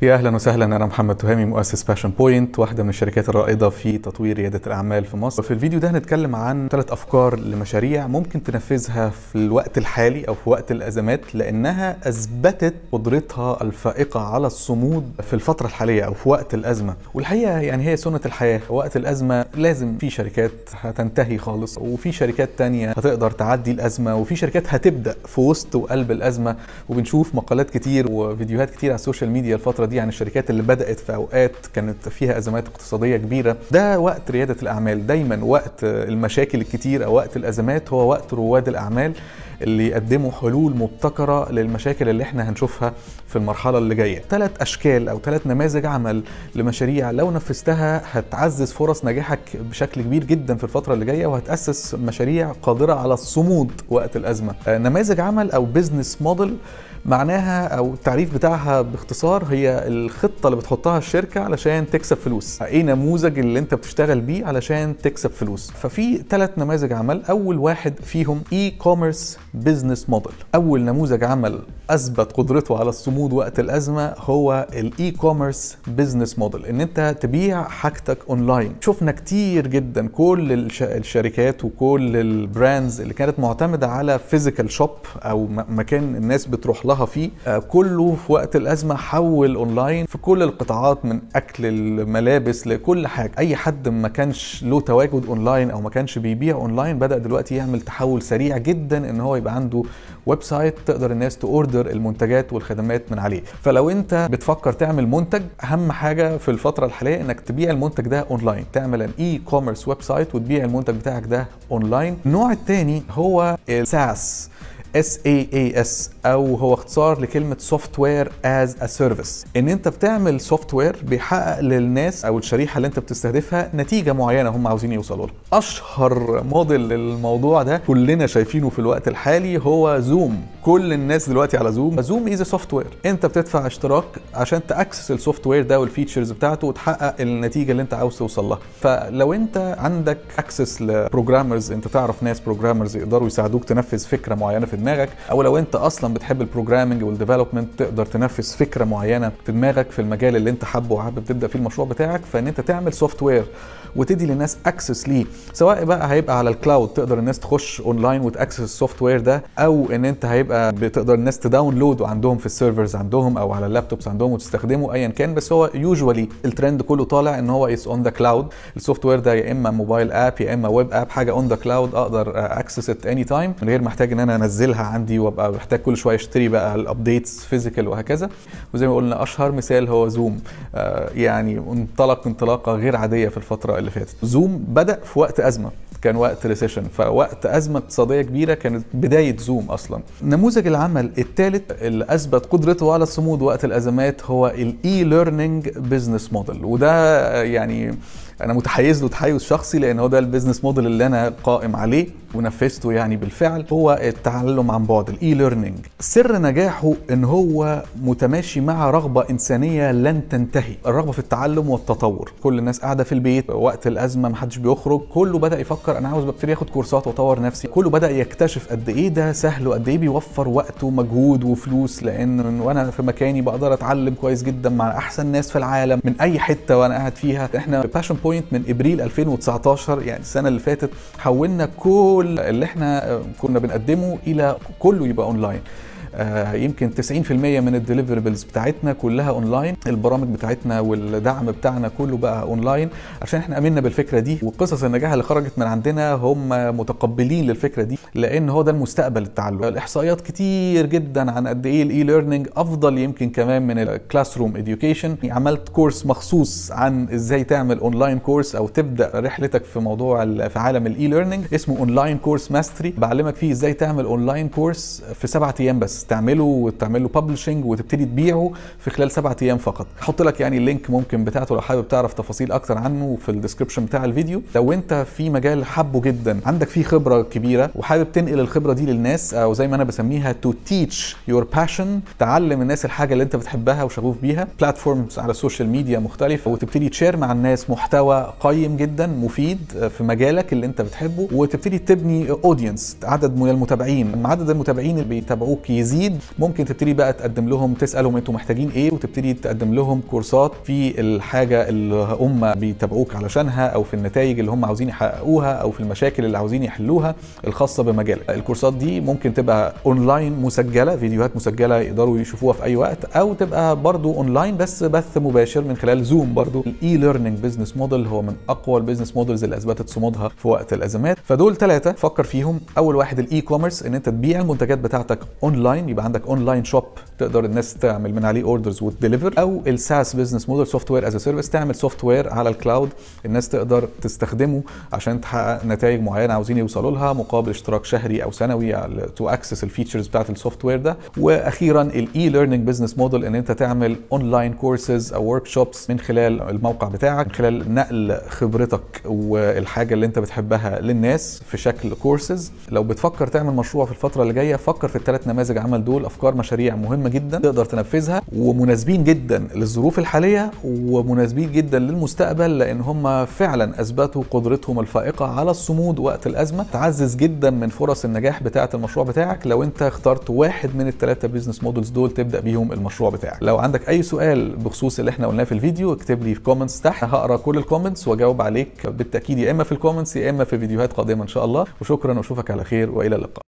يا اهلا وسهلا انا محمد تهامي مؤسس باشن بوينت واحده من الشركات الرائده في تطوير رياده الاعمال في مصر في الفيديو ده هنتكلم عن ثلاث افكار لمشاريع ممكن تنفذها في الوقت الحالي او في وقت الازمات لانها اثبتت قدرتها الفائقه على الصمود في الفتره الحاليه او في وقت الازمه والحقيقه يعني هي سنه الحياه وقت الازمه لازم في شركات هتنتهي خالص وفي شركات تانية هتقدر تعدي الازمه وفي شركات هتبدا في وسط وقلب الازمه وبنشوف مقالات كتير وفيديوهات كتير على السوشيال ميديا الفتره دي عن الشركات اللي بدات في اوقات كانت فيها ازمات اقتصاديه كبيره ده وقت رياده الاعمال دايما وقت المشاكل الكتير او وقت الازمات هو وقت رواد الاعمال اللي يقدموا حلول مبتكره للمشاكل اللي احنا هنشوفها في المرحله اللي جايه ثلاث اشكال او ثلاث نماذج عمل لمشاريع لو نفذتها هتعزز فرص نجاحك بشكل كبير جدا في الفتره اللي جايه وهتاسس مشاريع قادره على الصمود وقت الازمه نماذج عمل او بزنس موديل معناها او التعريف بتاعها باختصار هي الخطه اللي بتحطها الشركه علشان تكسب فلوس ايه نموذج اللي انت بتشتغل بيه علشان تكسب فلوس ففي ثلاث نماذج عمل اول واحد فيهم اي كوميرس بزنس موديل اول نموذج عمل اثبت قدرته على الصمود وقت الازمه هو الاي كوميرس بزنس موديل ان انت تبيع حاجتك اونلاين شفنا كتير جدا كل الشركات وكل البراندز اللي كانت معتمده على فيزيكال شوب او مكان الناس بتروح لها فيه كله في وقت الازمه حول اونلاين في كل القطاعات من اكل الملابس لكل حاجه اي حد ما كانش له تواجد اونلاين او ما كانش بيبيع اونلاين بدا دلوقتي يعمل تحول سريع جدا ان هو يبقى عنده ويب سايت تقدر الناس توردر المنتجات والخدمات من عليه فلو انت بتفكر تعمل منتج اهم حاجه في الفتره الحاليه انك تبيع المنتج ده اونلاين تعمل ان اي كوميرس ويب سايت وتبيع المنتج بتاعك ده اونلاين النوع الثاني هو الساس SaaS او هو اختصار لكلمه سوفت وير از ا سيرفيس ان انت بتعمل سوفت وير بيحقق للناس او الشريحه اللي انت بتستهدفها نتيجه معينه هم عاوزين يوصلوا لها اشهر موديل للموضوع ده كلنا شايفينه في الوقت الحالي هو زوم كل الناس دلوقتي على زوم زوم از سوفت وير انت بتدفع اشتراك عشان تاكسس السوفت وير ده والفيتشرز بتاعته وتحقق النتيجه اللي انت عاوز توصل لها فلو انت عندك اكسس لبروجرامرز انت تعرف ناس بروجرامرز يقدروا يساعدوك تنفذ فكره معينه في دماغك او لو انت اصلا بتحب البروجرامنج والديفلوبمنت تقدر تنفذ فكره معينه في دماغك في المجال اللي انت حابه وحابب تبدا فيه المشروع بتاعك فان انت تعمل سوفت وير وتدي للناس اكسس ليه سواء بقى هيبقى على الكلاود تقدر الناس تخش اونلاين وتاكسس السوفت وير ده او ان انت هيبقى بتقدر الناس تداونلود عندهم في السيرفرز عندهم او على اللابتوبس عندهم وتستخدمه ايا كان بس هو يوجوالي الترند كله طالع ان هو از اون ذا كلاود السوفت وير ده يا اما موبايل اب يا اما ويب اب حاجه اون ذا كلاود اقدر اكسس ات اني تايم من غير محتاج ان انا انزلها عندي وابقى محتاج كل شويه اشتري بقى الابديتس فيزيكال وهكذا وزي ما قلنا اشهر مثال هو زوم آه يعني انطلق انطلاقه غير عاديه في الفتره اللي فاتت زوم بدا في وقت ازمه كان وقت ريسيشن فوقت ازمه اقتصاديه كبيره كانت بدايه زوم اصلا نموذج العمل الثالث اللي اثبت قدرته على الصمود وقت الازمات هو الاي ليرنينج بزنس موديل وده يعني انا متحيز له تحيز شخصي لان هو ده البيزنس موديل اللي انا قائم عليه ونفذته يعني بالفعل هو التعلم عن بعد الاي ليرنينج سر نجاحه ان هو متماشي مع رغبه انسانيه لن تنتهي الرغبه في التعلم والتطور كل الناس قاعده في البيت وقت الازمه محدش بيخرج كله بدا يفكر انا عاوز ببتدي اخد كورسات واطور نفسي كله بدا يكتشف قد ايه ده سهل وقد ايه بيوفر وقت ومجهود وفلوس لان وانا في مكاني بقدر اتعلم كويس جدا مع احسن ناس في العالم من اي حته وانا قاعد فيها احنا باشن بوينت من ابريل 2019 يعني السنه اللي فاتت حولنا كل اللي احنا كنا بنقدمه الى كله يبقى اونلاين آه يمكن 90% من الديليفربلز بتاعتنا كلها اونلاين البرامج بتاعتنا والدعم بتاعنا كله بقى اونلاين عشان احنا امنا بالفكره دي وقصص النجاح اللي خرجت من عندنا هم متقبلين للفكره دي لان هو ده المستقبل التعلم الاحصائيات كتير جدا عن قد ايه الاي ليرنينج افضل يمكن كمان من الكلاس روم اديوكيشن عملت كورس مخصوص عن ازاي تعمل اونلاين كورس او تبدا رحلتك في موضوع في عالم الاي ليرنينج اسمه اونلاين كورس ماستري بعلمك فيه ازاي تعمل اونلاين كورس في سبعة ايام بس تعمله وتعمل له ببلشنج وتبتدي تبيعه في خلال سبعة ايام فقط احط لك يعني اللينك ممكن بتاعته لو حابب تعرف تفاصيل اكتر عنه في الديسكربشن بتاع الفيديو لو انت في مجال حبه جدا عندك فيه خبره كبيره وحابب تنقل الخبره دي للناس او زي ما انا بسميها تو تيتش يور باشن تعلم الناس الحاجه اللي انت بتحبها وشغوف بيها بلاتفورمز على السوشيال ميديا مختلفه وتبتدي تشير مع الناس محتوى قيم جدا مفيد في مجالك اللي انت بتحبه وتبتدي تبني اودينس عدد من المتابعين لما عدد المتابعين اللي بيتابعوك يزيد تزيد ممكن تبتدي بقى تقدم لهم تسالهم انتوا محتاجين ايه وتبتدي تقدم لهم كورسات في الحاجه اللي هم بيتابعوك علشانها او في النتائج اللي هم عاوزين يحققوها او في المشاكل اللي عاوزين يحلوها الخاصه بمجالك الكورسات دي ممكن تبقى اونلاين مسجله فيديوهات مسجله يقدروا يشوفوها في اي وقت او تبقى برضو اونلاين بس بث مباشر من خلال زوم برضو الاي ليرنينج بزنس موديل هو من اقوى البيزنس موديلز اللي اثبتت صمودها في وقت الازمات فدول ثلاثه فكر فيهم اول واحد الاي كوميرس ان انت تبيع المنتجات بتاعتك اونلاين يبقى عندك اونلاين شوب تقدر الناس تعمل من عليه اوردرز وتديليفر او الساس بزنس موديل سوفت وير از سيرفيس تعمل سوفت وير على الكلاود الناس تقدر تستخدمه عشان تحقق نتائج معينه عاوزين يوصلوا لها مقابل اشتراك شهري او سنوي تو اكسس الفيتشرز بتاعت السوفت وير ده واخيرا الاي ليرنينج بزنس موديل ان انت تعمل اونلاين كورسز او ورك شوبس من خلال الموقع بتاعك من خلال نقل خبرتك والحاجه اللي انت بتحبها للناس في شكل كورسز لو بتفكر تعمل مشروع في الفتره اللي جايه فكر في الثلاث نماذج عمل دول افكار مشاريع مهمه جدا تقدر تنفذها ومناسبين جدا للظروف الحاليه ومناسبين جدا للمستقبل لان هم فعلا اثبتوا قدرتهم الفائقه على الصمود وقت الازمه تعزز جدا من فرص النجاح بتاعه المشروع بتاعك لو انت اخترت واحد من الثلاثه بيزنس مودلز دول تبدا بيهم المشروع بتاعك لو عندك اي سؤال بخصوص اللي احنا قلناه في الفيديو اكتب لي في كومنتس تحت هقرا كل الكومنتس واجاوب عليك بالتاكيد يا اما في الكومنتس يا اما في فيديوهات قادمه ان شاء الله وشكرا واشوفك على خير والى اللقاء